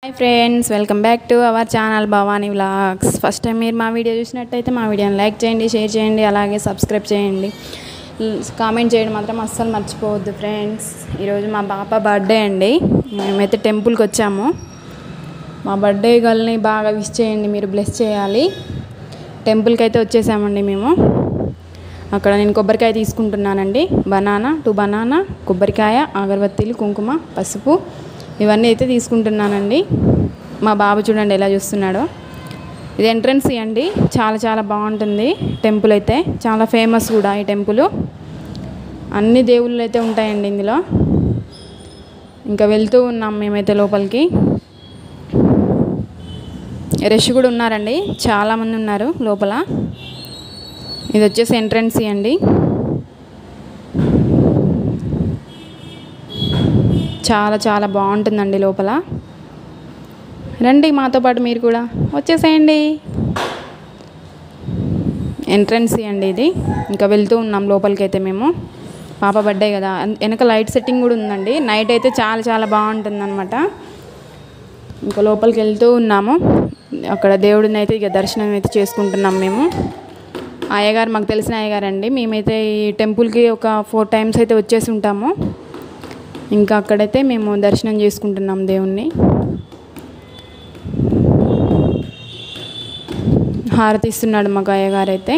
hi friends welcome back to our channel Bhavani vlogs first time మీరు మా video చూసినట్టయితే మా వీడియోని లైక్ చేయండి షేర్ చేయండి అలాగే సబ్స్క్రైబ్ చేయండి కామెంట్ చేయడం మాత్రం అస్సలు మర్చిపోవద్దు ఫ్రెండ్స్ ఈరోజు మా పాప బర్త్డే అండి మేమైతే టెంపుల్కి వచ్చాము మా బర్త్డే గర్ల్ని బాగా విష్ చేయండి మీరు బ్లెస్ చేయాలి టెంపుల్కి అయితే వచ్చేసామండి మేము అక్కడ నేను కొబ్బరికాయ తీసుకుంటున్నానండి బనానా టూ బనానా కొబ్బరికాయ అగరబత్తీలు కుంకుమ పసుపు ఇవన్నీ అయితే తీసుకుంటున్నానండి మా బాబు చూడండి ఎలా చూస్తున్నాడో ఇది ఎంట్రన్స్ అండి చాలా చాలా బాగుంటుంది టెంపుల్ అయితే చాలా ఫేమస్ కూడా ఈ టెంపుల్ అన్ని దేవుళ్ళు అయితే ఉంటాయండి ఇందులో ఇంకా వెళ్తూ ఉన్నాం మేమైతే లోపలికి రష్ కూడా ఉన్నారండి చాలామంది ఉన్నారు లోపల ఇది వచ్చేసి ఎంట్రన్స్ అండి చాలా చాలా బాగుంటుందండి లోపల రండి మాతో పాటు మీరు కూడా వచ్చేసేయండి ఎంట్రన్స్ అండి ఇది ఇంకా వెళ్తూ ఉన్నాం లోపలికి అయితే మేము పాప బర్త్డే కదా అన్- వెనక లైట్ సెట్టింగ్ కూడా ఉందండి నైట్ అయితే చాలా చాలా బాగుంటుంది అనమాట ఇంకా లోపలికి వెళ్తూ ఉన్నాము అక్కడ దేవుడిని అయితే ఇక దర్శనం అయితే చేసుకుంటున్నాం మేము అయ్యగారు మాకు తెలిసిన అయ్యగారు అండి మేమైతే ఈ టెంపుల్కి ఒక ఫోర్ టైమ్స్ అయితే వచ్చేసి ఉంటాము ఇంకా అక్కడైతే మేము దర్శనం చేసుకుంటున్నాం దేవుణ్ణి హారతి ఇస్తున్నాడు మాకు అయ్యగారు అయితే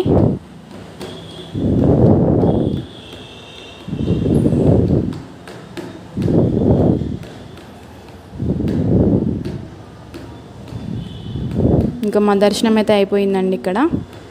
ఇంకా మా దర్శనం అయితే అయిపోయిందండి ఇక్కడ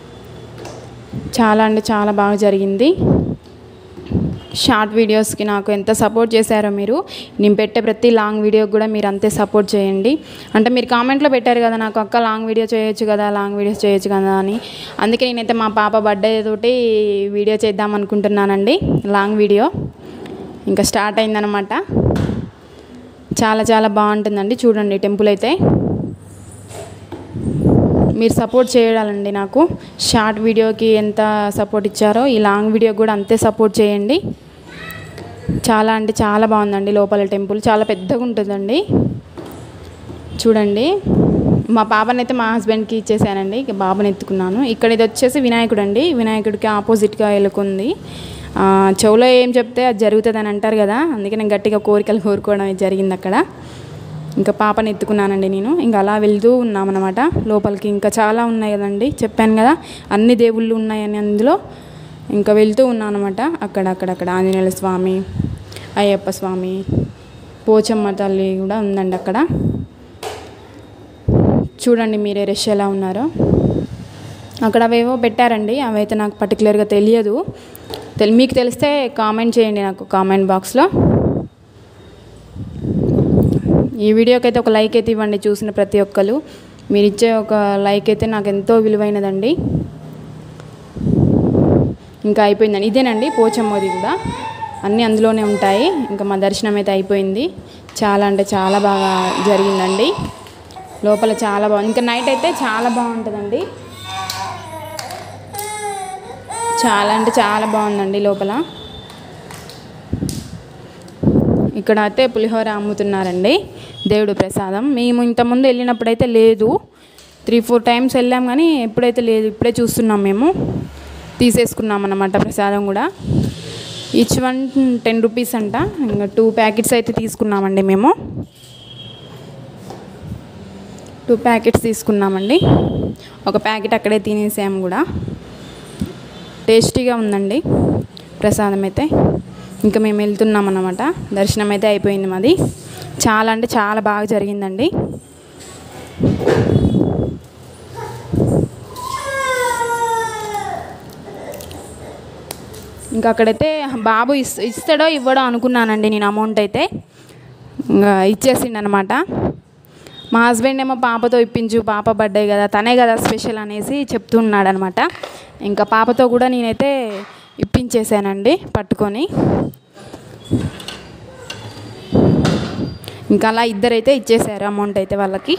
చాలా అంటే చాలా బాగా జరిగింది షార్ట్ వీడియోస్కి నాకు ఎంత సపోర్ట్ చేశారో మీరు నేను పెట్టే ప్రతి లాంగ్ వీడియోకి కూడా మీరు అంతే సపోర్ట్ చేయండి అంటే మీరు కామెంట్లో పెట్టారు కదా నాకు అక్క లాంగ్ వీడియో చేయొచ్చు కదా లాంగ్ వీడియోస్ చేయొచ్చు కదా అని అందుకే నేనైతే మా పాప బర్త్డే తోటి వీడియో చేద్దాం అనుకుంటున్నానండి లాంగ్ వీడియో ఇంకా స్టార్ట్ అయిందనమాట చాలా చాలా బాగుంటుందండి చూడండి టెంపుల్ అయితే మీరు సపోర్ట్ చేయాలండి నాకు షార్ట్ వీడియోకి ఎంత సపోర్ట్ ఇచ్చారో ఈ లాంగ్ వీడియో కూడా అంతే సపోర్ట్ చేయండి చాలా అంటే చాలా బాగుందండి లోపల టెంపుల్ చాలా పెద్దగా ఉంటుందండి చూడండి మా పాపనైతే అయితే మా హస్బెండ్కి ఇచ్చేసానండి ఇక బాబుని ఎత్తుకున్నాను ఇక్కడ ఇది వచ్చేసి వినాయకుడు అండి వినాయకుడికి ఆపోజిట్గా ఎలుకుంది ఆ, చెవులో ఏం చెప్తే అది జరుగుతుంది అని అంటారు కదా అందుకే నేను గట్టిగా కోరికలు కోరుకోవడం అయితే జరిగింది అక్కడ ఇంకా పాపని ఎత్తుకున్నానండి నేను ఇంకా అలా వెళ్తూ ఉన్నామన్నమాట లోపలికి ఇంకా చాలా ఉన్నాయి కదండి చెప్పాను కదా అన్ని దేవుళ్ళు ఉన్నాయని అందులో ఇంకా వెళ్తూ ఉన్నాను అనమాట అక్కడ అక్కడక్కడ ఆంజనేయుల స్వామి అయ్యప్ప స్వామి పోచమ్మ తల్లి కూడా ఉందండి అక్కడ చూడండి మీరే రష్ ఎలా ఉన్నారో అక్కడ అవేవో పెట్టారండి అవైతే నాకు పర్టికులర్గా తెలియదు తెలి మీకు తెలిస్తే కామెంట్ చేయండి నాకు కామెంట్ బాక్స్లో ఈ వీడియోకి అయితే ఒక లైక్ అయితే ఇవ్వండి చూసిన ప్రతి ఒక్కరు మీరు ఇచ్చే ఒక లైక్ అయితే నాకు ఎంతో విలువైనదండి ఇంకా అయిపోయిందండి ఇదేనండి పోచమ్మది కూడా అన్నీ అందులోనే ఉంటాయి ఇంకా మా దర్శనం అయితే అయిపోయింది చాలా అంటే చాలా బాగా జరిగిందండి లోపల చాలా బాగుంది ఇంకా నైట్ అయితే చాలా బాగుంటుందండి చాలా అంటే చాలా బాగుందండి లోపల ఇక్కడ అయితే పులిహోర అమ్ముతున్నారండి దేవుడు ప్రసాదం మేము ఇంతకుముందు వెళ్ళినప్పుడైతే లేదు త్రీ ఫోర్ టైమ్స్ వెళ్ళాం కానీ ఎప్పుడైతే లేదు ఇప్పుడే చూస్తున్నాం మేము తీసేసుకున్నాం అన్నమాట ప్రసాదం కూడా ఈచ్ వన్ టెన్ రూపీస్ అంట ఇంకా టూ ప్యాకెట్స్ అయితే తీసుకున్నామండి మేము టూ ప్యాకెట్స్ తీసుకున్నామండి ఒక ప్యాకెట్ అక్కడే తినేసాము కూడా టేస్టీగా ఉందండి ప్రసాదం అయితే ఇంకా మేము వెళ్తున్నాం అన్నమాట దర్శనం అయితే అయిపోయింది మాది చాలా అంటే చాలా బాగా జరిగిందండి ఇంకా అక్కడైతే బాబు ఇస్ ఇస్తాడో ఇవ్వడో అనుకున్నానండి నేను అమౌంట్ అయితే ఇంకా ఇచ్చేసిండు అనమాట మా హస్బెండ్ ఏమో పాపతో ఇప్పించు పాప బర్త్డే కదా తనే కదా స్పెషల్ అనేసి చెప్తున్నాడు అనమాట ఇంకా పాపతో కూడా నేనైతే ఇప్పించేసానండి పట్టుకొని ఇంకా అలా ఇద్దరైతే ఇచ్చేసారు అమౌంట్ అయితే వాళ్ళకి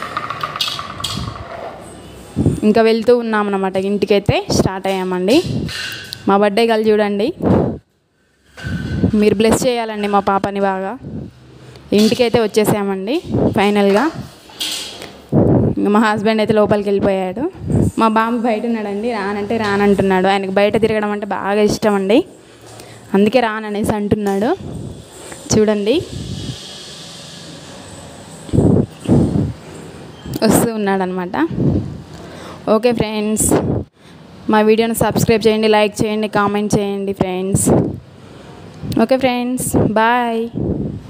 ఇంకా వెళ్తూ ఉన్నామన్నమాట ఇంటికైతే స్టార్ట్ అయ్యామండి మా బర్త్డే కలిసి చూడండి మీరు బ్లెస్ చేయాలండి మా పాపని బాగా ఇంటికైతే వచ్చేసామండి ఫైనల్గా ఇంకా మా హస్బెండ్ అయితే లోపలికి వెళ్ళిపోయాడు మా బాబు బయట ఉన్నాడండి రానంటే రానంటున్నాడు ఆయనకు బయట తిరగడం అంటే బాగా ఇష్టం అండి అందుకే రాననేసి అంటున్నాడు చూడండి వస్తూ ఉన్నాడనమాట ఓకే ఫ్రెండ్స్ మా వీడియోని సబ్స్క్రైబ్ చేయండి లైక్ చేయండి కామెంట్ చేయండి ఫ్రెండ్స్ ఓకే ఫ్రెండ్స్ బాయ్